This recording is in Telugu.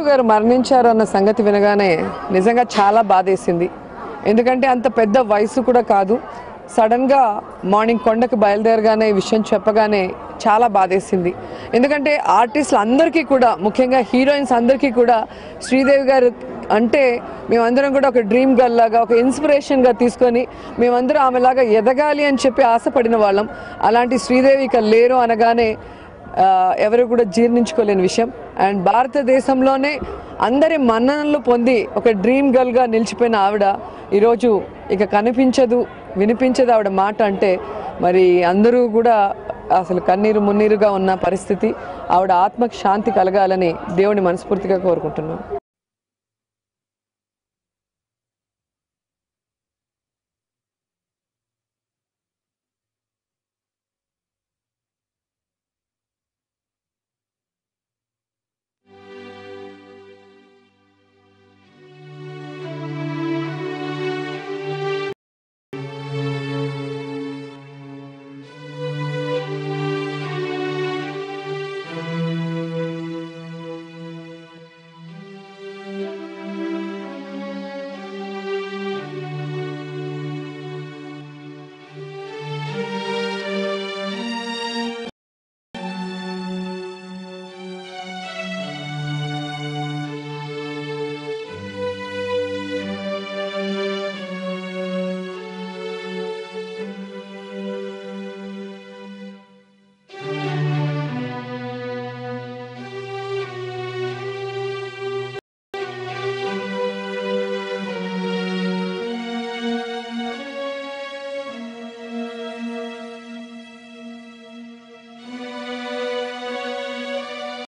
శ్రీదేవి గారు మరణించారు అన్న సంగతి వినగానే నిజంగా చాలా బాధేసింది ఎందుకంటే అంత పెద్ద వయసు కూడా కాదు సడన్గా మార్నింగ్ కొండకు బయలుదేరగానే ఈ విషయం చెప్పగానే చాలా బాధేసింది ఎందుకంటే ఆర్టిస్టులు అందరికీ కూడా ముఖ్యంగా హీరోయిన్స్ అందరికీ కూడా శ్రీదేవి గారు అంటే మేమందరం కూడా ఒక డ్రీమ్ గర్ల్ లాగా ఒక ఇన్స్పిరేషన్గా తీసుకొని మేమందరం ఆమెలాగా ఎదగాలి అని చెప్పి ఆశపడిన వాళ్ళం అలాంటి శ్రీదేవి ఇక లేరు అనగానే ఆ, ఎవరు కూడా జీర్ణించుకోలేని విషయం అండ్ భారతదేశంలోనే అందరి మన్ననలు పొంది ఒక డ్రీమ్ గర్ల్గా నిలిచిపోయిన ఆవిడ ఈరోజు ఇక కనిపించదు వినిపించదు ఆవిడ మాట అంటే మరి అందరూ కూడా అసలు కన్నీరు మున్నీరుగా ఉన్న పరిస్థితి ఆవిడ ఆత్మకు శాంతి కలగాలని దేవుని మనస్ఫూర్తిగా కోరుకుంటున్నాను